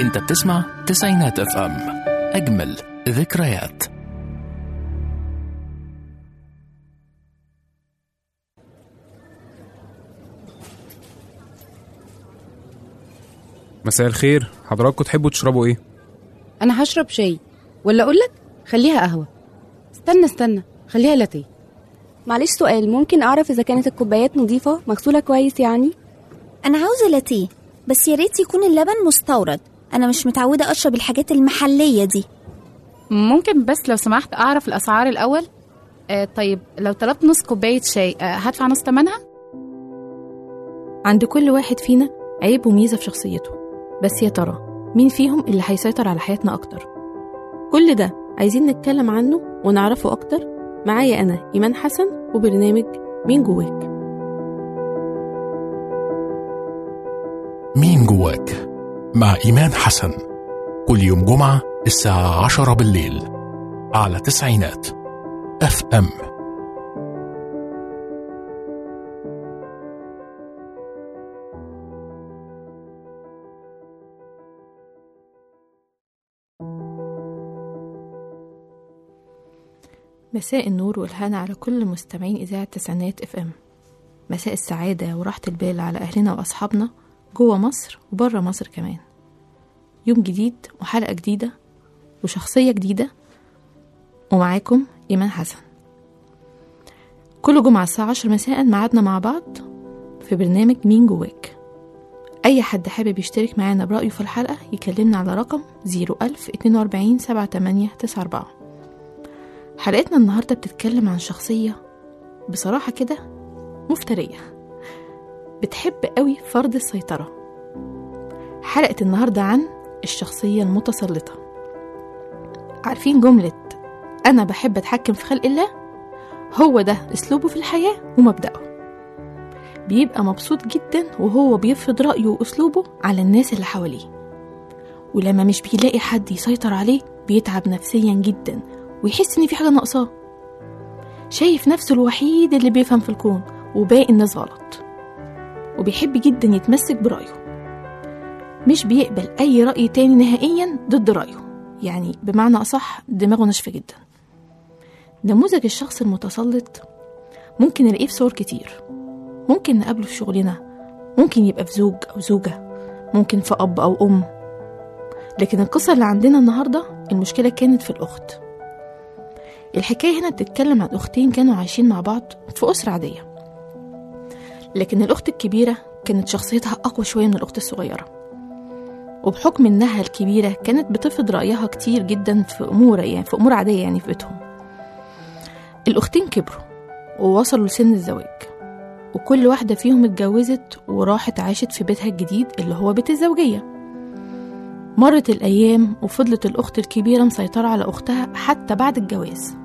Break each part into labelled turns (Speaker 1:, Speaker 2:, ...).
Speaker 1: انت بتسمع تسعينات اف ام اجمل ذكريات
Speaker 2: مساء الخير حضراتكم تحبوا تشربوا ايه
Speaker 3: انا هشرب شاي ولا اقول لك خليها قهوه استنى استنى خليها لاتيه
Speaker 4: معلش سؤال ممكن أعرف إذا كانت الكوبايات نظيفة مغسولة كويس يعني؟
Speaker 5: أنا عاوزة لاتيه بس يا ريت يكون اللبن مستورد أنا مش متعودة أشرب الحاجات المحلية دي
Speaker 6: ممكن بس لو سمحت أعرف الأسعار الأول آه طيب لو طلبت نص كوباية شاي آه هدفع نص تمنها
Speaker 7: عند كل واحد فينا عيب وميزة في شخصيته بس يا ترى مين فيهم اللي هيسيطر على حياتنا أكتر كل ده عايزين نتكلم عنه ونعرفه أكتر معايا أنا إيمان حسن وبرنامج مين جواك
Speaker 1: مين جواك مع إيمان حسن كل يوم جمعة الساعة عشرة بالليل على تسعينات اف ام
Speaker 7: مساء النور والهنا على كل مستمعين إذاعة تسعينات اف ام مساء السعادة وراحة البال على أهلنا وأصحابنا جوه مصر وبره مصر كمان يوم جديد وحلقة جديدة وشخصية جديدة ومعاكم إيمان حسن كل جمعة الساعة عشر مساء معادنا مع بعض في برنامج مين جواك أي حد حابب يشترك معانا برأيه في الحلقة يكلمنا على رقم 01042 7894 حلقتنا النهاردة بتتكلم عن شخصية بصراحة كده مفترية بتحب قوي فرض السيطرة حلقة النهاردة عن الشخصية المتسلطة عارفين جملة أنا بحب أتحكم في خلق الله هو ده أسلوبه في الحياة ومبدأه بيبقى مبسوط جدا وهو بيفرض رأيه وأسلوبه على الناس اللي حواليه ولما مش بيلاقي حد يسيطر عليه بيتعب نفسيا جدا ويحس إن في حاجة ناقصاه شايف نفسه الوحيد اللي بيفهم في الكون وباقي الناس غلط وبيحب جدا يتمسك برأيه مش بيقبل أي رأي تاني نهائيا ضد رأيه يعني بمعنى أصح دماغه ناشفة جدا نموذج الشخص المتسلط ممكن نلاقيه في صور كتير ممكن نقابله في شغلنا ممكن يبقى في زوج أو زوجة ممكن في أب أو أم لكن القصة اللي عندنا النهاردة المشكلة كانت في الأخت الحكاية هنا بتتكلم عن أختين كانوا عايشين مع بعض في أسرة عادية لكن الأخت الكبيرة كانت شخصيتها أقوى شوية من الأخت الصغيرة وبحكم إنها الكبيرة كانت بتفرض رأيها كتير جدا في أمور يعني في أمور عادية يعني في بيتهم الأختين كبروا ووصلوا لسن الزواج وكل واحدة فيهم اتجوزت وراحت عاشت في بيتها الجديد اللي هو بيت الزوجية مرت الأيام وفضلت الأخت الكبيرة مسيطرة على أختها حتى بعد الجواز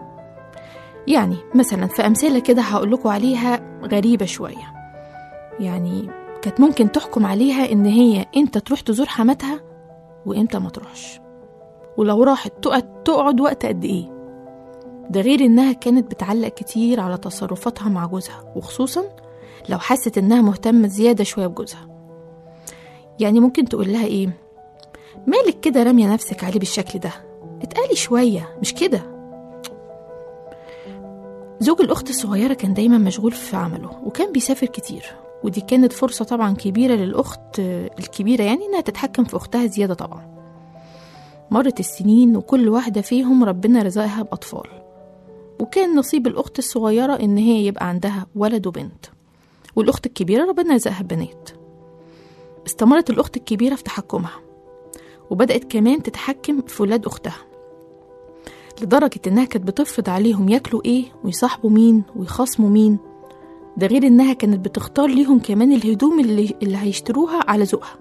Speaker 7: يعني مثلا في أمثلة كده هقولكوا عليها غريبة شوية يعني كانت ممكن تحكم عليها إن هي إمتى تروح تزور حماتها وإمتى ما تروحش ولو راحت تقعد تقعد وقت قد إيه ده غير إنها كانت بتعلق كتير على تصرفاتها مع جوزها وخصوصا لو حست إنها مهتمة زيادة شوية بجوزها يعني ممكن تقول لها إيه مالك كده رامية نفسك عليه بالشكل ده اتقالي شوية مش كده زوج الأخت الصغيرة كان دايما مشغول في عمله وكان بيسافر كتير ودي كانت فرصة طبعا كبيرة للأخت الكبيرة يعني إنها تتحكم في أختها زيادة طبعا مرت السنين وكل واحدة فيهم ربنا رزقها بأطفال وكان نصيب الأخت الصغيرة إن هي يبقى عندها ولد وبنت والأخت الكبيرة ربنا رزقها ببنات استمرت الأخت الكبيرة في تحكمها وبدأت كمان تتحكم في ولاد أختها لدرجة إنها كانت بتفرض عليهم ياكلوا إيه ويصاحبوا مين ويخاصموا مين ده غير إنها كانت بتختار ليهم كمان الهدوم اللي, اللي هيشتروها على ذوقها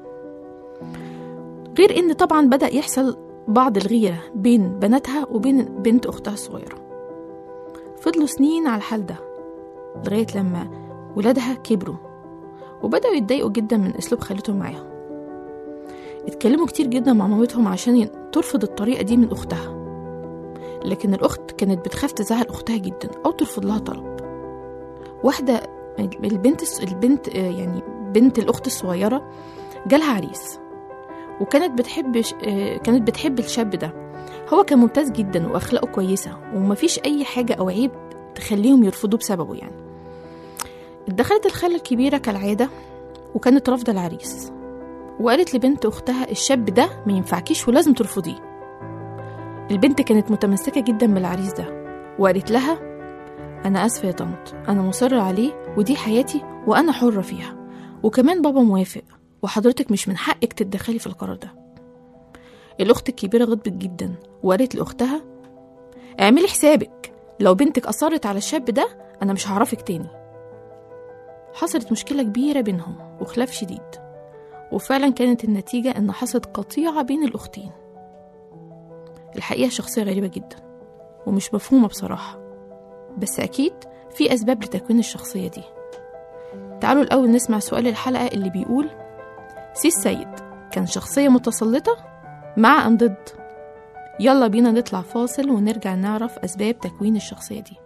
Speaker 7: غير إن طبعا بدأ يحصل بعض الغيرة بين بناتها وبين بنت أختها الصغيرة فضلوا سنين على الحال ده لغاية لما ولادها كبروا وبدأوا يتضايقوا جدا من أسلوب خالتهم معاهم اتكلموا كتير جدا مع مامتهم عشان ترفض الطريقة دي من أختها لكن الأخت كانت بتخاف تزعل أختها جدا أو ترفض لها طلب واحدة البنت البنت يعني بنت الأخت الصغيرة جالها عريس وكانت بتحب ش... آه، كانت بتحب الشاب ده هو كان ممتاز جدا واخلاقه كويسه ومفيش اي حاجه او عيب تخليهم يرفضوه بسببه يعني دخلت الخالة الكبيرة كالعادة وكانت رافضة العريس وقالت لبنت أختها الشاب ده ما ينفعكيش ولازم ترفضيه البنت كانت متمسكة جدا بالعريس ده وقالت لها أنا آسفة يا طنط أنا مصرة عليه ودي حياتي وأنا حرة فيها وكمان بابا موافق وحضرتك مش من حقك تتدخلي في القرار ده الأخت الكبيرة غضبت جدا وقالت لأختها اعملي حسابك لو بنتك أصرت على الشاب ده أنا مش هعرفك تاني حصلت مشكلة كبيرة بينهم وخلاف شديد وفعلا كانت النتيجة إن حصلت قطيعة بين الأختين الحقيقة شخصية غريبة جدا ومش مفهومة بصراحة بس أكيد في أسباب لتكوين الشخصية دي تعالوا الأول نسمع سؤال الحلقة اللي بيقول سي السيد كان شخصية متسلطة مع أم ضد يلا بينا نطلع فاصل ونرجع نعرف أسباب تكوين الشخصية دي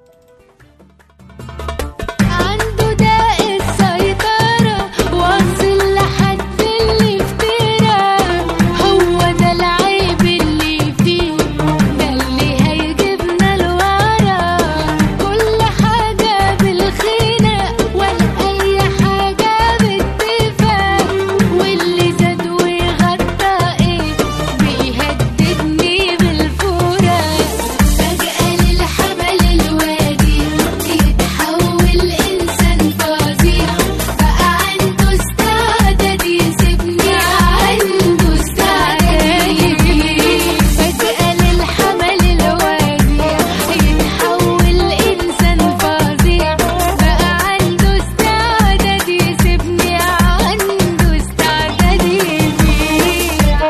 Speaker 8: عنده داء السيطرة واصل لحد اللي افترى هو ده العيب اللي فيه ده اللي هيجيبنا لورا كل حاجة بالخناق ولا أي حاجة باتفاق واللي زاد وغطى ايه بيهددني بالفراق فجأة للحبل الوادي يتحول إنسان فظيع بقى عنده استعداد يسيبني عنده استعداد يبيع فجأة للحمل الوادي يتحول إنسان فظيع بقى عنده استعداد يسيبني عنده استعداد يبيع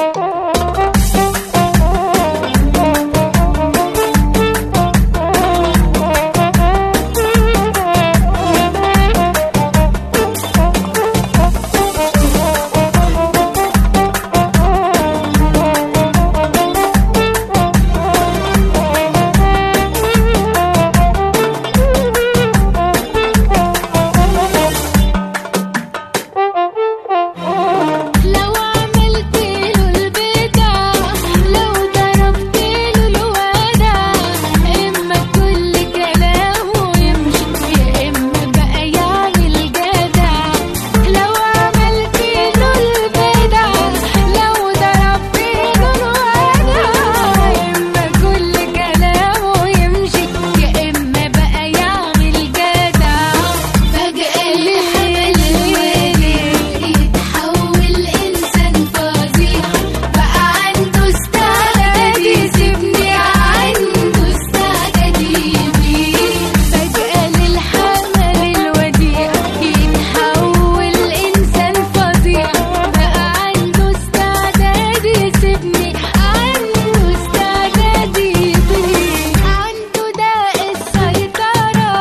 Speaker 8: لو عملت له البدع لو ضربت له الودع اما كل كلامه يمشي يا اما بقى يعمل جدع لو عملت له البدع لو ضربت له الودع اما كل كلامه يمشي يا اما بقى يعمل جدع فجأة الحمل الوالي يتحول إنسان فظيع بقى عنده استعداد يسيبني عنده استعداد يبيع فجأة للحمل الوديع يتحول إنسان فظيع بقى عنده استعداد يسيبني عنده استعداد يبيع عنده داء السيطرة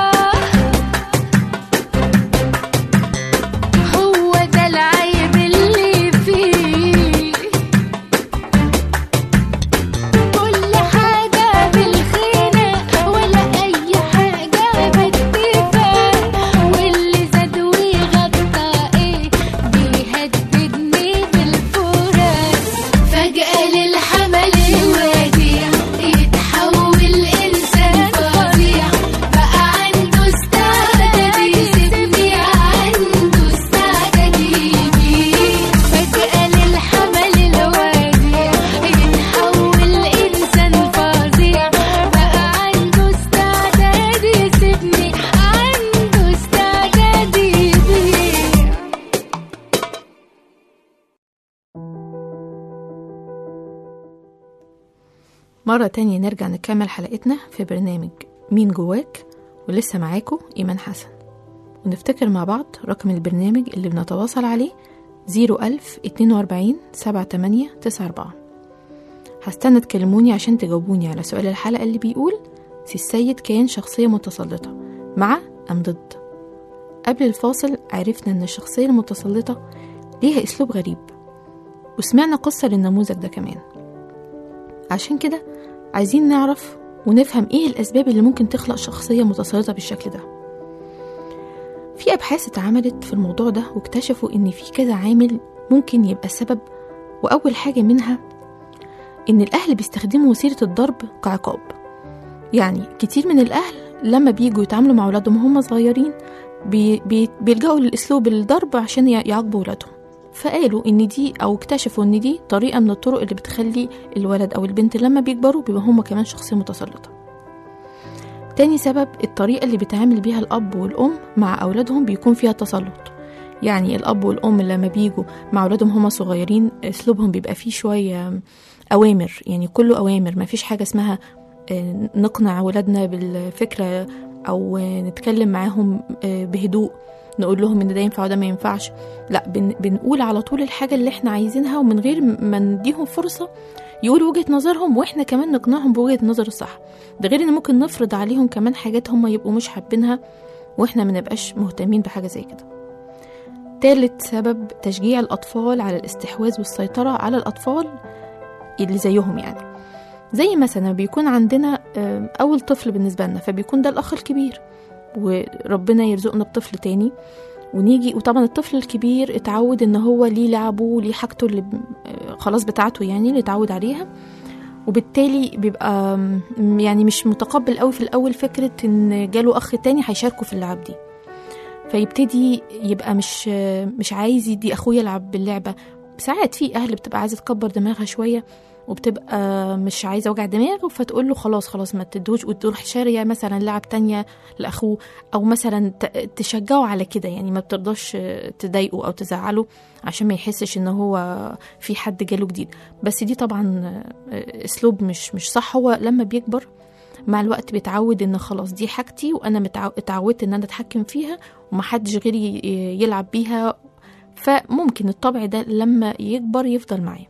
Speaker 8: هو ده العيب اللي فيه كل حاجة بالخناق ولا أي حاجة باتفاق واللي زاد وغطى إيه بيهددني بالفراق فجأة للحمل الوديع يتحول إنسان فظيع بقى عنده استعداد يسيبني عنده استعداد يبيع فجأة للحمل الوديع يتحول إنسان فظيع بقى عنده استعداد يسيبني عنده استعداد يبيع
Speaker 7: مرة تانية نرجع نكمل حلقتنا في برنامج مين جواك ولسه معاكم إيمان حسن ونفتكر مع بعض رقم البرنامج اللي بنتواصل عليه زيرو ألف اتنين وأربعين سبعة تمانية تسعة أربعة هستنى تكلموني عشان تجاوبوني على سؤال الحلقة اللي بيقول سي السيد كان شخصية متسلطة مع أم ضد قبل الفاصل عرفنا إن الشخصية المتسلطة ليها أسلوب غريب وسمعنا قصة للنموذج ده كمان عشان كده عايزين نعرف ونفهم ايه الأسباب اللي ممكن تخلق شخصية متسلطة بالشكل ده في أبحاث اتعملت في الموضوع ده واكتشفوا إن في كذا عامل ممكن يبقى السبب وأول حاجة منها إن الأهل بيستخدموا وسيلة الضرب كعقاب يعني كتير من الأهل لما بيجوا يتعاملوا مع أولادهم وهم صغيرين بي بي بيلجأوا للأسلوب الضرب عشان يع- يعاقبوا أولادهم فقالوا إن دي أو اكتشفوا إن دي طريقة من الطرق اللي بتخلي الولد أو البنت لما بيكبروا بيبقى هما كمان شخصية متسلطة تاني سبب الطريقة اللي بيتعامل بيها الأب والأم مع أولادهم بيكون فيها تسلط يعني الأب والأم لما بيجوا مع أولادهم هما صغيرين أسلوبهم بيبقى فيه شوية أوامر يعني كله أوامر ما فيش حاجة اسمها آه، نقنع ولادنا بالفكرة أو آه، نتكلم معاهم آه، بهدوء نقول لهم ان ده ينفع وده ما ينفعش لا بن بنقول على طول الحاجة اللي احنا عايزينها ومن غير ما نديهم فرصة يقولوا وجهة نظرهم واحنا كمان نقنعهم بوجهة النظر الصح ده غير ان ممكن نفرض عليهم كمان حاجات هم يبقوا مش حابينها واحنا ما نبقاش مهتمين بحاجة زي كده تالت سبب تشجيع الأطفال على الاستحواذ والسيطرة على الأطفال اللي زيهم يعني زي مثلا بيكون عندنا آه، أول طفل بالنسبة لنا فبيكون ده الأخ الكبير وربنا يرزقنا بطفل تاني ونيجي وطبعا الطفل الكبير اتعود ان هو ليه لعبه وليه حاجته اللي ب- آه، خلاص بتاعته يعني اللي اتعود عليها وبالتالي بيبقى م- يعني مش متقبل قوي في الاول فكره ان جاله اخ تاني هيشاركه في اللعب دي فيبتدي يبقى مش مش عايز يدي اخوه يلعب باللعبه ساعات في اهل بتبقى عايزه تكبر دماغها شويه وبتبقى مش عايزه وجع دماغ فتقول له خلاص خلاص ما تدوش وتروح شاريه مثلا لعب تانية لاخوه او مثلا ت- تشجعه على كده يعني ما بترضاش تضايقه او تزعله عشان ما يحسش ان هو في حد جاله جديد بس دي طبعا اسلوب مش مش صح هو لما بيكبر مع الوقت بيتعود ان خلاص دي حاجتي وانا متعو- اتعودت ان انا اتحكم فيها ومحدش غيري ي- يلعب بيها فممكن الطبع ده لما يكبر يفضل معاه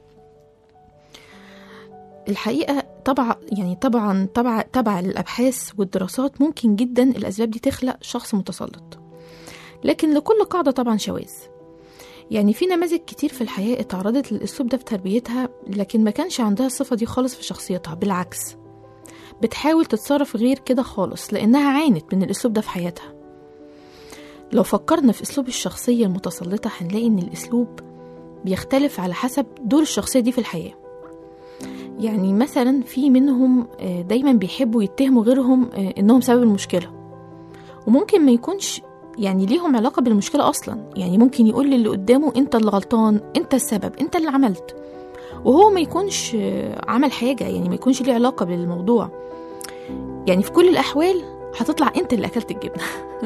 Speaker 7: الحقيقة طبعا يعني طبعا طبعا تبع للأبحاث والدراسات ممكن جدا الأسباب دي تخلق شخص متسلط لكن لكل قاعدة طبعا شواذ يعني في نماذج كتير في الحياة اتعرضت للأسلوب ده في تربيتها لكن ما كانش عندها الصفة دي خالص في شخصيتها بالعكس بتحاول تتصرف غير كده خالص لأنها عانت من الأسلوب ده في حياتها لو فكرنا في أسلوب الشخصية المتسلطة هنلاقي إن الأسلوب بيختلف على حسب دور الشخصية دي في الحياة يعني مثلا في منهم آه، دايما بيحبوا يتهموا غيرهم آه، إنهم سبب المشكلة وممكن ما يكونش يعني ليهم علاقة بالمشكلة أصلا يعني ممكن يقول للي قدامه أنت اللي غلطان أنت السبب أنت اللي عملت وهو ما يكونش آه، عمل حاجة يعني ما يكونش ليه علاقة بالموضوع يعني في كل الأحوال هتطلع أنت اللي أكلت الجبنة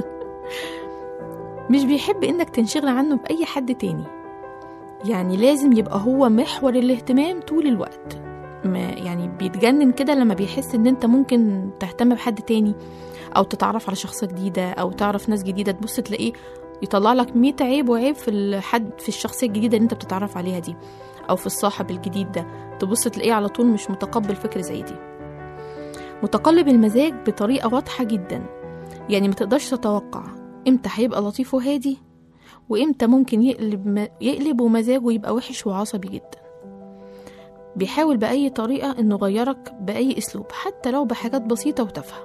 Speaker 7: مش بيحب إنك تنشغل عنه بأي حد تاني يعني لازم يبقى هو محور الاهتمام طول الوقت ما يعني بيتجنن كده لما بيحس ان انت ممكن تهتم بحد تاني او تتعرف على شخص جديدة او تعرف ناس جديدة تبص تلاقيه يطلع لك 100 عيب وعيب في الحد في الشخصية الجديدة اللي انت بتتعرف عليها دي او في الصاحب الجديد ده تبص تلاقيه على طول مش متقبل فكرة زي دي متقلب المزاج بطريقة واضحة جدا يعني ما تقدرش تتوقع امتى هيبقى لطيف وهادي وامتى ممكن يقلب يقلب ومزاجه يبقى وحش وعصبي جدا بيحاول بأي طريقة إنه يغيرك بأي أسلوب حتى لو بحاجات بسيطة وتافهة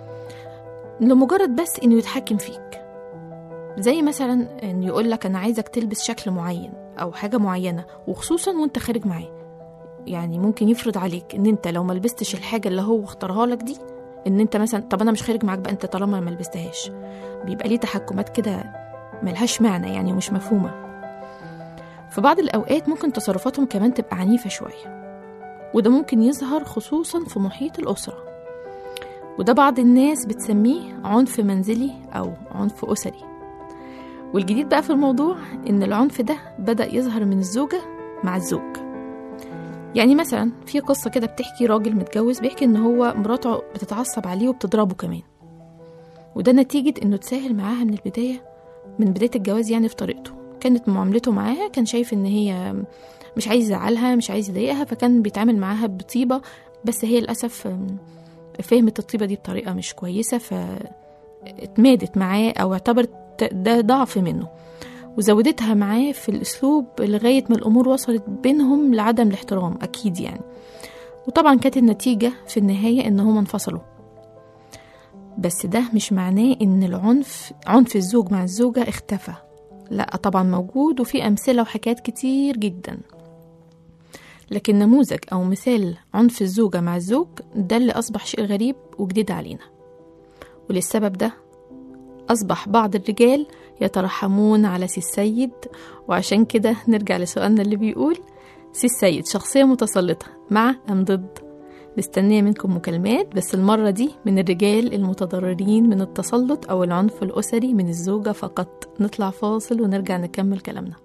Speaker 7: لمجرد بس إنه يتحكم فيك زي مثلا إنه يقولك أنا عايزك تلبس شكل معين أو حاجة معينة وخصوصا وأنت خارج معاه يعني ممكن يفرض عليك إن أنت لو ما لبستش الحاجة اللي هو اختارها لك دي إن أنت مثلا طب أنا مش خارج معاك بقى أنت طالما ما لبستهاش بيبقى ليه تحكمات كده ملهاش معنى يعني ومش مفهومة في بعض الأوقات ممكن تصرفاتهم كمان تبقى عنيفة شوية وده ممكن يظهر خصوصا في محيط الأسرة وده بعض الناس بتسميه عنف منزلي أو عنف أسري والجديد بقى في الموضوع إن العنف ده بدأ يظهر من الزوجة مع الزوج يعني مثلا في قصة كده بتحكي راجل متجوز بيحكي إن هو مراته بتتعصب عليه وبتضربه كمان وده نتيجة إنه تساهل معاها من البداية من بداية الجواز يعني في طريقته كانت معاملته معاها كان شايف إن هي مش عايز يزعلها مش عايز يضايقها فكان بيتعامل معاها بطيبة بس هي للأسف أم، فهمت الطيبة دي بطريقة مش كويسة فاتمادت معاه أو اعتبرت ده ضعف منه وزودتها معاه في الأسلوب لغاية ما الأمور وصلت بينهم لعدم الاحترام أكيد يعني وطبعا كانت النتيجة في النهاية إن هما انفصلوا بس ده مش معناه إن العنف عنف الزوج مع الزوجة اختفى لا طبعا موجود وفي أمثلة وحكايات كتير جدا لكن نموذج أو مثال عنف الزوجة مع الزوج ده اللي أصبح شيء غريب وجديد علينا وللسبب ده أصبح بعض الرجال يترحمون على سي السيد وعشان كده نرجع لسؤالنا اللي بيقول سي السيد شخصية متسلطة مع أم ضد مستنية منكم مكالمات بس المرة دي من الرجال المتضررين من التسلط أو العنف الأسري من الزوجة فقط نطلع فاصل ونرجع نكمل كلامنا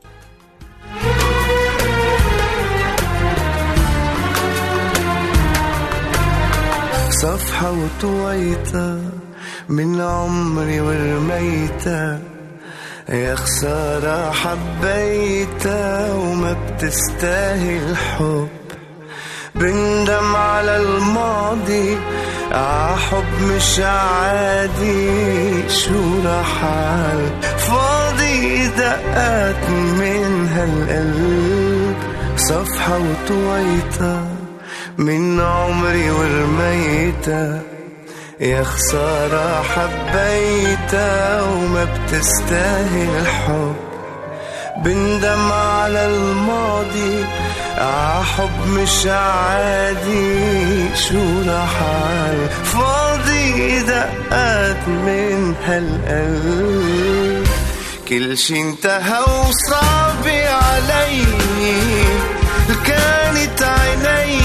Speaker 9: صفحة وطويتها من عمري ورميتها يا خسارة حبيتها وما بتستاهل حب بندم على الماضي عحب مش عادي شو رحال فاضي دقات من هالقلب صفحة وطويتها من عمري ورميتها يا خسارة حبيتها وما بتستاهل الحب بندم على الماضي عحب مش عادي شو رحال فاضي دقات من هالقلب كل شي انتهى وصعب علي كانت عيني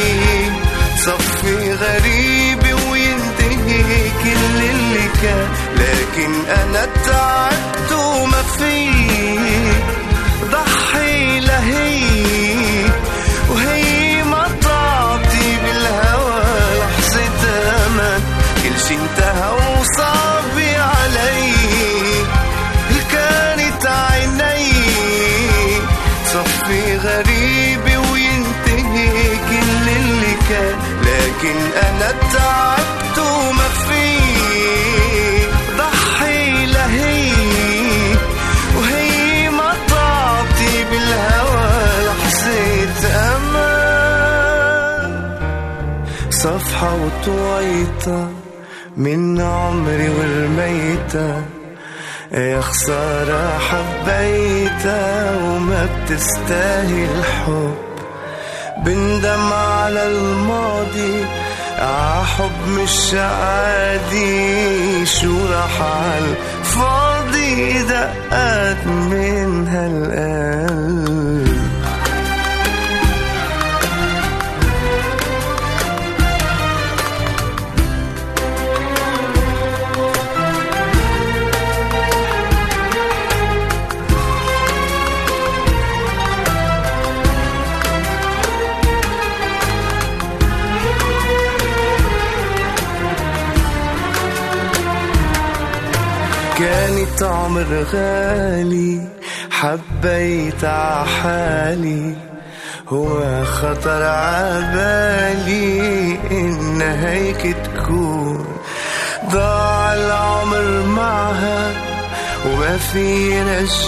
Speaker 9: صفي غريب وينتهي كل اللي كان لكن انا تعبت وما في ضحي لهي وهي ما تعطي بالهوى لحظة امان كل شي انتهى وصعب علي كانت عيني صفي غريب وينتهي كل اللي كان لكن انا تعبت وما في ضحي لهي وهي ما تعطي بالهوى لحظة امان صفحة وطويتها من عمري ورميتها يا خسارة حبيتها وما بتستاهل حب بندم على الماضي عحب مش عادي شو رحال فاضي دقات من هالقلب كانت عمر غالي حبيت عحالي هو خطر عبالي إن هيك تكون ضاع العمر معها وما في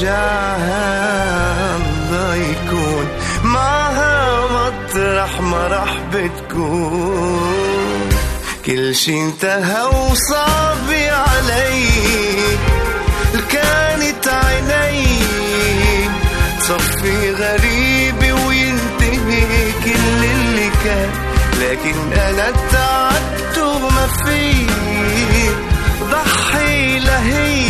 Speaker 9: رجعها الله يكون معها مطرح ما رح بتكون كل شي انتهى وصعب علي كانت عيني صفي غريب وينتهي كل اللي كان لكن انا تعبت وما في ضحي لهي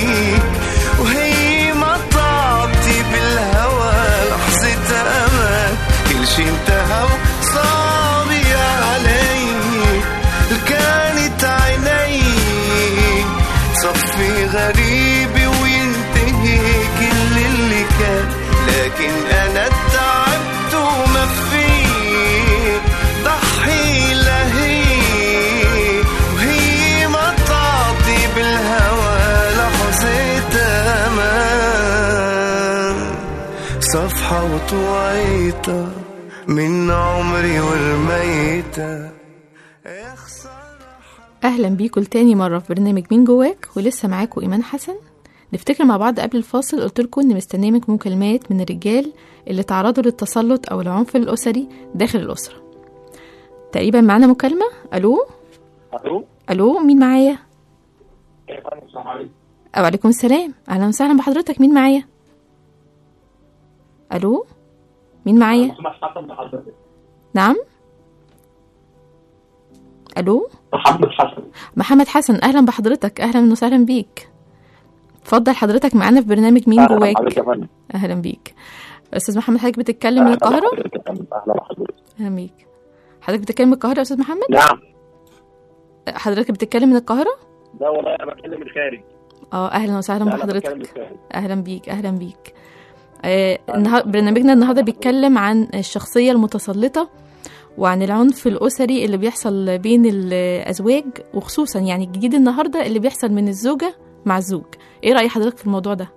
Speaker 9: وهي ما تعطي بالهوى لحظة امان كل شي انتهى وصعب علي كانت عيني صفي غريب وينتهي كل اللي كان لكن انا تعبت وما في ضحي لهي وهي ما تعطي بالهوى لحظة امان صفحة وطويتها من عمري ورميتها يا خسارة
Speaker 7: أهلا بيكم تاني مرة في برنامج مين جواك ولسه معاكم إيمان حسن نفتكر مع بعض قبل الفاصل قلت لكم إن مستنية منكم مكالمات من الرجال اللي تعرضوا للتسلط أو العنف الأسري داخل الأسرة تقريبا معانا مكالمة ألو
Speaker 10: الو
Speaker 7: ألو مين معايا
Speaker 10: السلام عليكم
Speaker 7: وعليكم السلام أهلا وسهلا بحضرتك مين معايا ألو مين معايا
Speaker 10: محمد حسن بحضرتك
Speaker 7: نعم الو
Speaker 10: محمد حسن
Speaker 7: محمد حسن اهلا بحضرتك اهلا وسهلا بيك اتفضل حضرتك معانا في برنامج مين
Speaker 10: أهلا
Speaker 7: جواك
Speaker 10: بحضرتك يا فندم.
Speaker 7: اهلا بيك استاذ محمد حضرتك بتتكلم من القاهره
Speaker 10: بحضرتك يا فندم. اهلا بحضرتك
Speaker 7: اهلا بيك حضرتك بتتكلم من القاهره يا استاذ محمد
Speaker 10: نعم
Speaker 7: حضرتك بتتكلم من القاهره
Speaker 10: لا والله انا بتكلم من الخارج
Speaker 7: اه اهلا وسهلا
Speaker 10: لا، أنا بتكلم من
Speaker 7: بحضرتك
Speaker 10: الخارج
Speaker 7: اهلا بيك اهلا بيك آه النها- برنامجنا النهارده بيتكلم عن الشخصيه المتسلطه وعن العنف الاسري اللي بيحصل بين الازواج وخصوصا يعني الجديد النهارده اللي بيحصل من الزوجه مع الزوج ايه راي حضرتك في الموضوع ده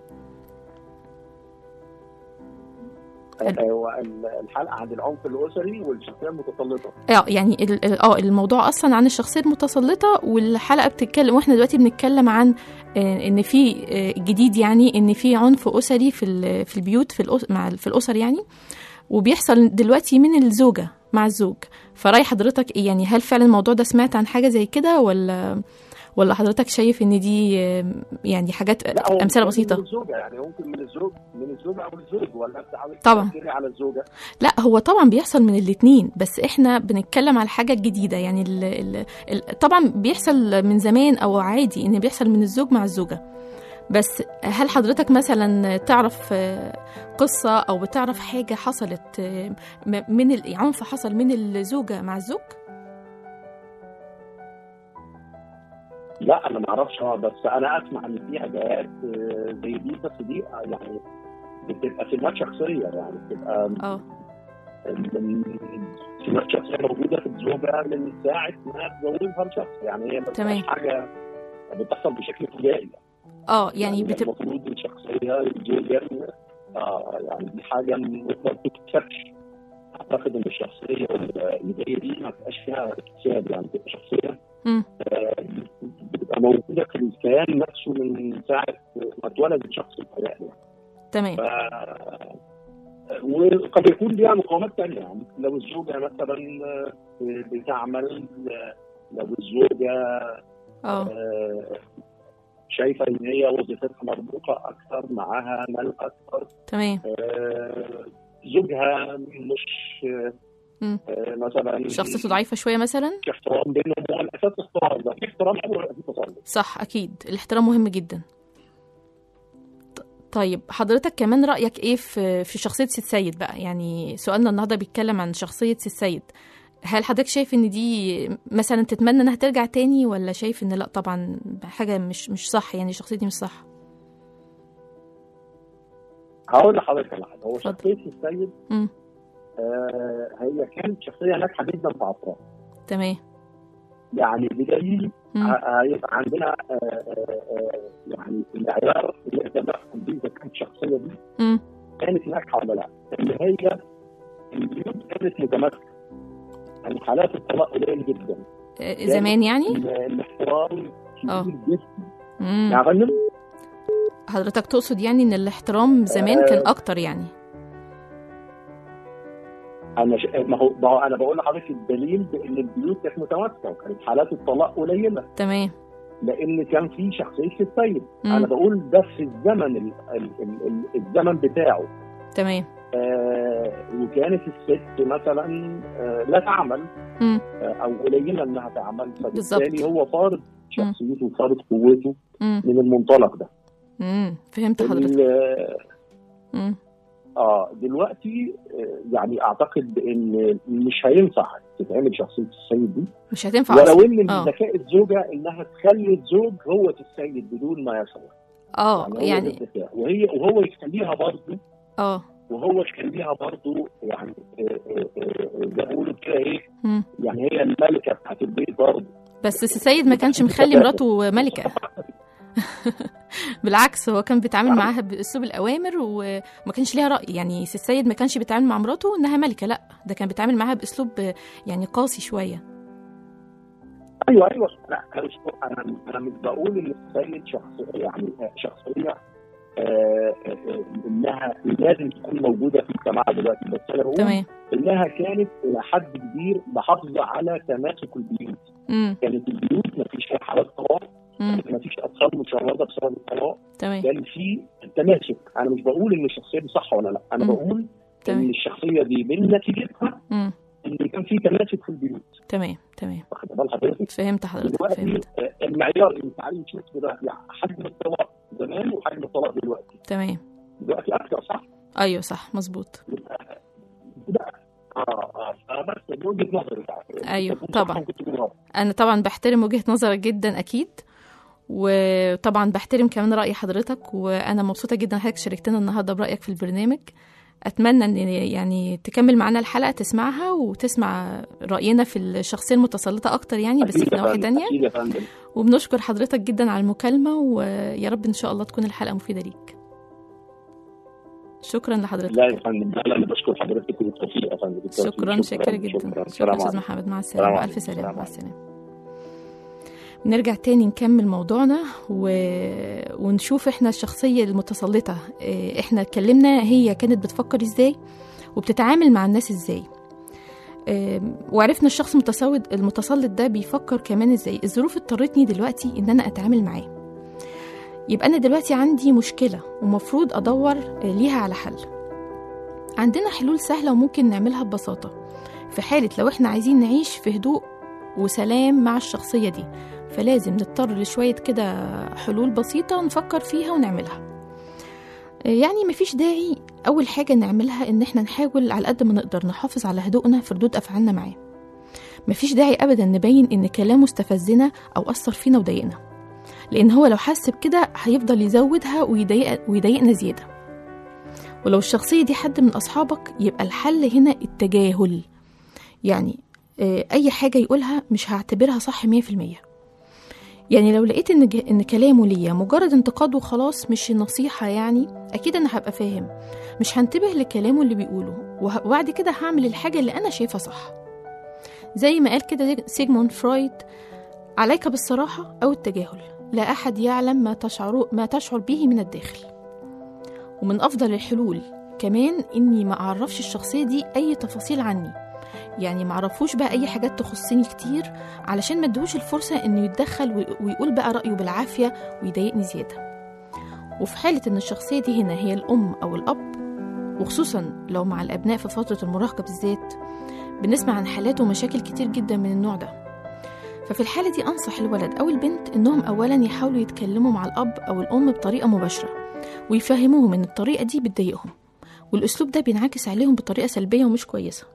Speaker 10: هو ال- الحلقه عن العنف الاسري والشخصيه المتسلطه
Speaker 7: اه يعني ال- ال- اه الموضوع اصلا عن الشخصيه المتسلطه والحلقه بتتكلم واحنا دلوقتي بنتكلم عن آه، ان في آه، جديد يعني ان في عنف اسري في ال- في البيوت في الأس مع ال- في الاسر يعني وبيحصل دلوقتي من الزوجه مع الزوج فراي حضرتك ايه يعني هل فعلا الموضوع ده سمعت عن حاجه زي كده ولا ولا حضرتك شايف ان دي آه، يعني حاجات
Speaker 10: لا هو
Speaker 7: امثله
Speaker 10: ممكن
Speaker 7: بسيطه
Speaker 10: من الزوجه يعني ممكن من الزوج من الزوجه او الزوج ولا انت عاوز
Speaker 7: طبعا.
Speaker 10: تأثيري على الزوجه
Speaker 7: لا هو طبعا بيحصل من الاتنين بس احنا بنتكلم على الحاجة الجديدة يعني ال ال ال طبعا بيحصل من زمان او عادي ان بيحصل من الزوج مع الزوجة بس هل حضرتك مثلا تعرف آه، قصة او بتعرف حاجة حصلت آه، م- من ال- عنف حصل من الزوجة مع الزوج
Speaker 10: لا انا ما اعرفش اه بس انا اسمع ان في حاجات آه، زي دي بس دي آه، يعني بتبقى سمات شخصيه يعني بتبقى
Speaker 7: اه
Speaker 10: من سمات شخصيه موجوده في الزوجه من ساعه ما تزوجها الشخص يعني هي ما
Speaker 7: تمام.
Speaker 10: بتبقاش حاجه بتحصل بشكل فجائي
Speaker 7: اه يعني بتبقى
Speaker 10: المفروض الشخصيه الزوجه اه يعني دي حاجه ما بتكتسبش اعتقد ان الشخصيه اللي زي دي ما بتبقاش فيها اكتساب يعني بتبقى شخصيه
Speaker 7: مم.
Speaker 10: آه، بتبقى موجوده في الكيان نفسه من ساعه ما اتولد الشخص بتهيألي
Speaker 7: تمام
Speaker 10: وقد يكون ليها مقاومات تانية يعني لو الزوجة مثلا بتعمل لو الزوجة
Speaker 7: اه
Speaker 10: آه، شايفة إن هي وظيفتها مربوطة أكثر معاها مال أكثر
Speaker 7: تمام
Speaker 10: آه، زوجها مش
Speaker 7: مم.
Speaker 10: آه، مثلا
Speaker 7: شخصيته ضعيفة شوية مثلا
Speaker 10: في احترام بينهم هو الأساس احترام ده في احترام قبل ولا في تسلط
Speaker 7: صح أكيد الاحترام مهم جدا ط- طيب حضرتك كمان رأيك إيه في في شخصية سيد سيد بقى يعني سؤالنا النهاردة بيتكلم عن شخصية سيد سيد هل حضرتك شايف إن دي مثلا تتمنى إنها ترجع تاني ولا شايف إن لأ طبعا حاجة مش مش صح يعني الشخصية دي مش صح
Speaker 10: هقول لحضرتك على حاجة هو
Speaker 7: اتفضل.
Speaker 10: شخصية السيد
Speaker 7: مم.
Speaker 10: آه، هي كانت شخصية ناجحة جدا في عصرها
Speaker 7: تمام
Speaker 10: يعني بدليل
Speaker 7: مم.
Speaker 10: ه- هيبقى عندنا آه، آه، آه، يعني المعيار اللي احنا بنحكم بيه اذا كانت الشخصيه دي
Speaker 7: مم.
Speaker 10: كانت ناجحه ولا لا اللي هي البيوت كانت متماسكه يعني حالات الطلاق قليل جدا
Speaker 7: آه، زمان يعني
Speaker 10: ال- الاحترام
Speaker 7: اه
Speaker 10: كبير جدا
Speaker 7: مم.
Speaker 10: يا فندم
Speaker 7: حضرتك تقصد يعني إن الاحترام زمان
Speaker 10: آه.
Speaker 7: كان أكتر يعني
Speaker 10: انا ش... ما هو ما هو انا بقول لحضرتك الدليل بان البيوت كانت متماسكه وكانت حالات الطلاق قليله
Speaker 7: تمام
Speaker 10: لان كان في شخصيه السيد
Speaker 7: مم.
Speaker 10: انا بقول ده في الزمن ال... ال... ال... ال- الزمن بتاعه
Speaker 7: تمام
Speaker 10: آه وكانت الست مثلا آه لا تعمل
Speaker 7: مم.
Speaker 10: آه او قليله انها تعمل فبالتالي
Speaker 7: بالظبط.
Speaker 10: هو فارض شخصيته وفارض قوته
Speaker 7: مم.
Speaker 10: من المنطلق ده
Speaker 7: مم. فهمت حضرتك
Speaker 10: ال-
Speaker 7: مم.
Speaker 10: اه دلوقتي آه يعني اعتقد ان مش هينفع تتعمل شخصيه السيد دي
Speaker 7: مش هتنفع
Speaker 10: ولو
Speaker 7: أصلا.
Speaker 10: ان من
Speaker 7: اه
Speaker 10: ذكاء الزوجه انها تخلي الزوج هو السيد بدون ما يشعر
Speaker 7: اه
Speaker 10: هو
Speaker 7: يعني
Speaker 10: ده الذكاء. وهي وهو يخليها برضه
Speaker 7: اه
Speaker 10: وهو يخليها برضه يعني آه، آه، آه، زي ما بيقولوا كده ايه
Speaker 7: مم.
Speaker 10: يعني هي الملكه بتاعت البيت برضه
Speaker 7: بس السيد ما كانش مخلي مراته ملكة بالعكس هو كان بيتعامل معاها باسلوب الاوامر وما كانش ليها راي يعني السيد ما كانش بيتعامل مع مراته انها ملكه لا ده كان بيتعامل معاها باسلوب يعني قاسي شويه
Speaker 10: ايوه ايوه لا انا مش انا انا مش بقول ان السيد شخص يعني شخصيه آه، آه، انها لازم تكون موجوده في المجتمع دلوقتي بس انا بقول
Speaker 7: تمام
Speaker 10: انها كانت الى حد كبير محافظه على تماسك البيوت
Speaker 7: امم
Speaker 10: كانت البيوت ما فيش فيها حالات طلاق
Speaker 7: امم
Speaker 10: ما فيش اطفال مشرده بسبب الطلاق
Speaker 7: تمام
Speaker 10: كان في تماسك انا مش بقول ان الشخصيه دي صح ولا لا انا
Speaker 7: مم.
Speaker 10: بقول
Speaker 7: تمام.
Speaker 10: ان الشخصيه دي من نتيجتها
Speaker 7: مم.
Speaker 10: ان كان في تماسك في البيوت
Speaker 7: تمام تمام
Speaker 10: واخد بال حضرتك
Speaker 7: فهمت حضرتك
Speaker 10: دلوقتي
Speaker 7: فهمت
Speaker 10: آه، المعيار انت عايز تشوف دلوقتي حجم الطلاق زمان وحجم الطلاق دلوقتي
Speaker 7: تمام
Speaker 10: دلوقتي اكتر صح؟
Speaker 7: ايوه صح مظبوط
Speaker 10: اه اه آه، بس دي وجهه نظري يعني.
Speaker 7: أيوة،
Speaker 10: ممكن صح،
Speaker 7: طبعاً.
Speaker 10: ممكن تكون غلط.
Speaker 7: انا طبعا بحترم وجهة نظرك جدا اكيد وطبعا بحترم كمان رأي حضرتك وانا مبسوطة جدا حضرتك شاركتنا النهارده برأيك في البرنامج اتمنى ان يعني تكمل معانا الحلقة تسمعها وتسمع رأينا في الشخصية المتسلطة اكتر يعني بس
Speaker 10: أكيد
Speaker 7: في
Speaker 10: يا
Speaker 7: نواحي
Speaker 10: فندم،
Speaker 7: تانية
Speaker 10: اكيد يا فندم
Speaker 7: وبنشكر حضرتك جدا على المكالمة ويا رب ان شاء الله تكون الحلقة مفيدة ليك شكرا لحضرتك
Speaker 10: لا يا فندم لا لا، انا بشكر حضرتك بالتوفيق يا فندم بالتوفيق.
Speaker 7: شكرا شاكرة جدا
Speaker 10: شكرا
Speaker 7: شكرا
Speaker 10: السلام
Speaker 7: استاذ
Speaker 10: عليكم.
Speaker 7: محمد مع
Speaker 10: السلام
Speaker 7: السلامة
Speaker 10: عليكم.
Speaker 7: ألف سلامة
Speaker 10: السلام
Speaker 7: مع
Speaker 10: عليكم.
Speaker 7: السلامة نرجع تاني نكمل موضوعنا و... ونشوف احنا الشخصية المتسلطة اه، احنا اتكلمنا هي كانت بتفكر ازاي وبتتعامل مع الناس ازاي ام، وعرفنا الشخص المتسود المتسلط ده بيفكر كمان ازاي الظروف اضطرتني دلوقتي ان انا اتعامل معاه يبقى انا دلوقتي عندي مشكلة ومفروض ادور اه، ليها على حل عندنا حلول سهلة وممكن نعملها ببساطة في حالة لو احنا عايزين نعيش في هدوء وسلام مع الشخصية دي فلازم نضطر لشوية كده حلول بسيطة نفكر فيها ونعملها يعني مفيش داعي أول حاجة نعملها إن احنا نحاول على قد ما نقدر نحافظ على هدوءنا في ردود أفعالنا معاه مفيش داعي أبدا نبين إن كلامه استفزنا أو أثر فينا وضايقنا لأن هو لو حس بكده هيفضل يزودها ويضايق ويضايقنا زيادة ولو الشخصية دي حد من أصحابك يبقى الحل هنا التجاهل يعني آه، أي حاجة يقولها مش هعتبرها صح مية في المية يعني لو لقيت إن, ج- إن كلامه ليا مجرد انتقاد وخلاص مش نصيحة يعني أكيد أنا هبقى فاهم مش هنتبه لكلامه اللي بيقوله وه- وبعد كده هعمل الحاجة اللي أنا شايفها صح زي ما قال كده سيجموند فرويد عليك بالصراحة أو التجاهل لا أحد يعلم ما تشعر ما تشعر به من الداخل ومن أفضل الحلول كمان إني ما أعرفش الشخصية دي أي تفاصيل عني يعني معرفوش بقى أي حاجات تخصني كتير علشان ما ادوش الفرصة إنه يتدخل وي- ويقول بقى رأيه بالعافية ويضايقني زيادة وفي حالة إن الشخصية دي هنا هي الأم أو الأب وخصوصا لو مع الأبناء في فترة المراهقة بالذات بنسمع عن حالات ومشاكل كتير جدا من النوع ده ففي الحالة دي أنصح الولد أو البنت إنهم أولا يحاولوا يتكلموا مع الأب أو الأم بطريقة مباشرة ويفهموهم إن الطريقة دي بتضايقهم والأسلوب ده بينعكس عليهم بطريقة سلبية ومش كويسة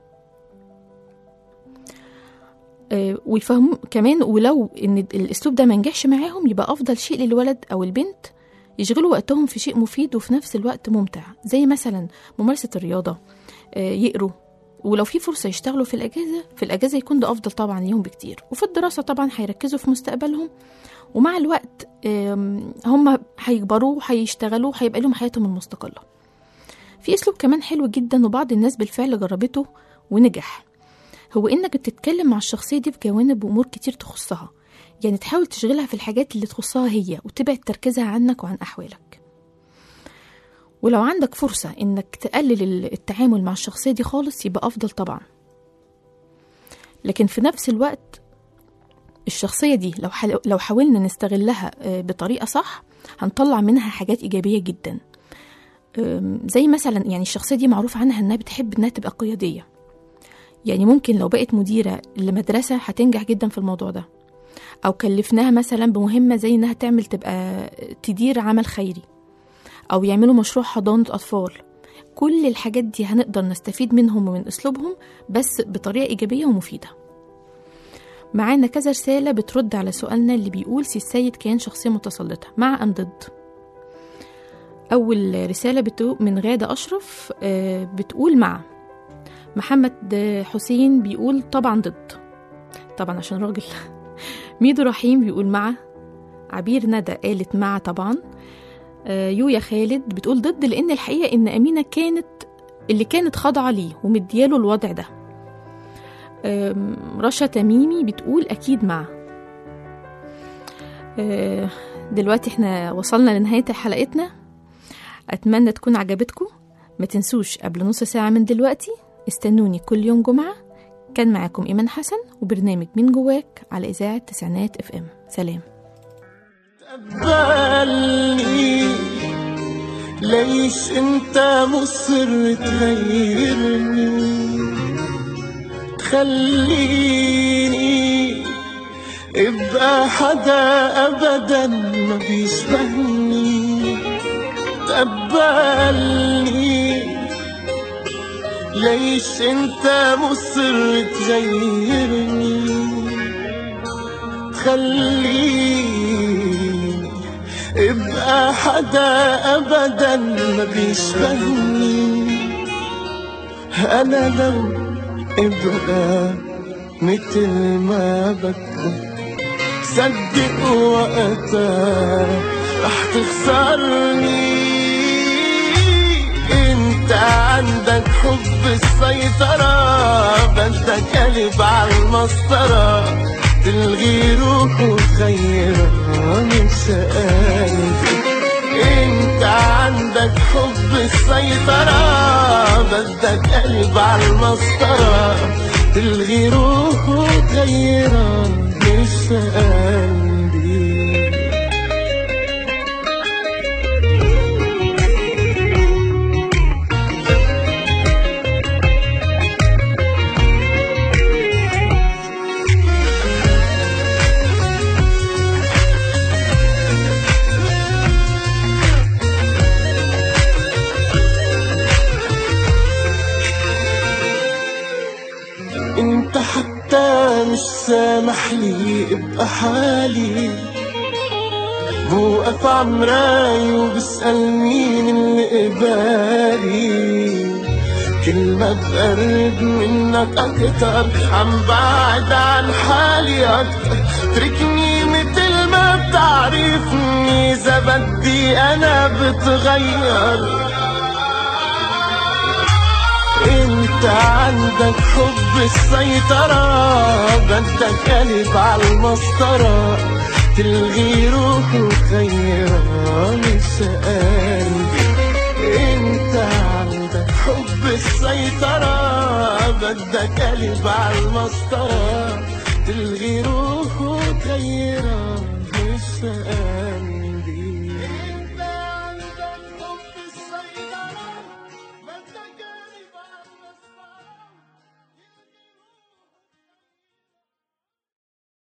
Speaker 7: آه، ويفهموا كمان ولو ان الاسلوب ده ما نجحش معاهم يبقى افضل شيء للولد او البنت يشغلوا وقتهم في شيء مفيد وفي نفس الوقت ممتع زي مثلا ممارسة الرياضة آه، يقروا ولو في فرصة يشتغلوا في الأجازة في الأجازة يكون ده أفضل طبعا ليهم بكتير وفي الدراسة طبعا هيركزوا في مستقبلهم ومع الوقت آم، هم هيكبروا وهيشتغلوا هيبقى لهم حياتهم المستقلة في أسلوب كمان حلو جدا وبعض الناس بالفعل جربته ونجح هو انك بتتكلم مع الشخصيه دي في جوانب وامور كتير تخصها يعني تحاول تشغلها في الحاجات اللي تخصها هي وتبعد تركيزها عنك وعن احوالك ولو عندك فرصة انك تقلل ال- التعامل مع الشخصية دي خالص يبقى افضل طبعا لكن في نفس الوقت الشخصية دي لو حل... لو حاولنا نستغلها آه، بطريقة صح هنطلع منها حاجات إيجابية جدا آم، زي مثلا يعني الشخصية دي معروف عنها إنها بتحب إنها تبقى قيادية يعني ممكن لو بقت مديرة لمدرسة هتنجح جدا في الموضوع ده أو كلفناها مثلا بمهمة زي إنها تعمل تبقى تدير عمل خيري أو يعملوا مشروع حضانة أطفال كل الحاجات دي هنقدر نستفيد منهم ومن أسلوبهم بس بطريقة إيجابية ومفيدة معانا كذا رسالة بترد على سؤالنا اللي بيقول سي السيد كان شخصية متسلطة مع أم ضد أول رسالة بتقول من غادة أشرف آه، بتقول مع محمد حسين بيقول طبعا ضد طبعا عشان راجل ميدو رحيم بيقول مع عبير ندى قالت مع طبعا آه، يويا خالد بتقول ضد لأن الحقيقة إن أمينة كانت اللي كانت خاضعة ليه ومدياله الوضع ده آم، رشا تميمي بتقول أكيد مع آه، دلوقتي احنا وصلنا لنهاية حلقتنا أتمنى تكون عجبتكم ما تنسوش قبل نص ساعة من دلوقتي استنوني كل يوم جمعة كان معاكم إيمان حسن وبرنامج من جواك على إذاعة تسعينات اف ام سلام
Speaker 9: قبلني ليش انت مصر تغيرني تخليني ابقى حدا ابدا ما بيشبهني تقبلني ليش انت مصر تغيرني تخليني ابقى حدا ابدا ما بيشبهني انا لو ابقى مثل ما بدك صدق وقتها رح تخسرني انت عندك حب السيطرة بدك قلب على المسطرة تلغي روح وتغيرها مش قلبي انت عندك حب السيطرة بدك قلب على المسطرة تلغي روح وتغيرها مش قلبي انت حتى مش سامح لي ابقى حالي بوقف عمراي وبسأل مين اللي قبالي كل ما بقرب منك أكتر عم بعد عن حالي أكتر تركني مثل ما بتعرفني إذا بدي أنا بتغير انت عندك حب السيطرة بدك قلب على المسطرة تلغي روح وتغيرها مش قلبي انت عندك حب السيطرة بدك قلب على المسطرة تلغي روح وتغيرها مش قلبي